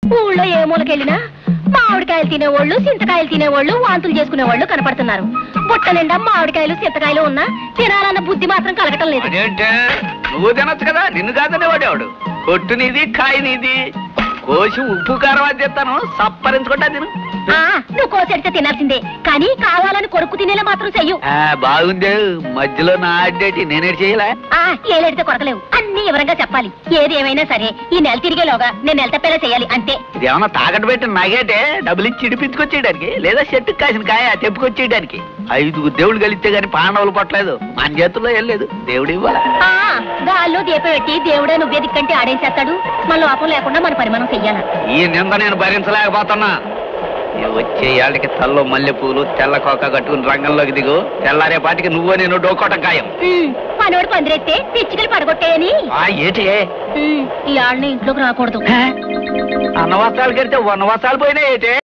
ఊళ్ళో ఏ మూలకెళ్ళినా మామిడికాయలు తినేవాళ్ళు చింతకాయలు తినేవాళ్ళు వాంతులు చేసుకునేవాళ్ళు కనపడుతున్నారు బుట్ట నిండా మామిడికాయలు చింతకాయలు ఉన్నా తినాలన్న బుద్ధి మాత్రం కలగటం లేదు అదేంటే నువ్వు తినొచ్చు కదా నిన్ను కాదనే వాడేవాడు కొట్టు నీది కాయ నీది కోసి ఉప్పు కారం అది తెస్తాను సప్పరించుకుంటా తిను ఆ నువ్వు కోసెడితే తినాల్సిందే కానీ కావాలని కొరుకు తినేలా మాత్రం చెయ్యు ఆ, బాగుంది మధ్యలో నా అడ్డేటి నేనేటి చేయలే ఆ ఏలేడితే కొరకలేవు అన్ని వివరంగా చెప్పాలి ఏది ఏమైనా సరే ఈ నెల తిరిగేలోగా నేను నెల తప్పేలా చేయాలి అంతే ఇది ఏమన్నా తాకట్టు పెట్టి నగేటే డబ్బులు ఇచ్చి ఇడిపించుకొచ్చేయడానికి లేదా చెట్టుకు కాసిన కాయ తెప్పుకొచ్చేయడానికి ఐదుగురు దేవుడు కలిస్తే గాని పాండవులు పట్టలేదు మన చేతుల్లో ఏం లేదు దేవుడు ఇవ్వాల ఆ గాల్లో దీపం పెట్టి దేవుడే నువ్వే దిక్కంటే ఆడేసేస్తాడు మన లోపం లేకుండా మన పరిమాణం చెయ్యాలి ఈ నింద నేను భరించలేకపోతున్నా ఈ వచ్చే ఏళ్ళకి తల్లో మల్లెపూలు తెల్ల కోక కట్టుకుని రంగంలోకి దిగు తెల్లారే పాటికి నువ్వు నేను డోకోటం ఖాయం ఉమ్, మనోడు పందిరెత్తే పిచ్చికలు పడగొట్టేయని ఆ ఏటి ఉమ్, ఈ ఆళ్ళని ఇంట్లోకి రాకూడదు అన్న వస్త్రాలు కడితే వన్న వస్త్రాలు పోయినా ఏటే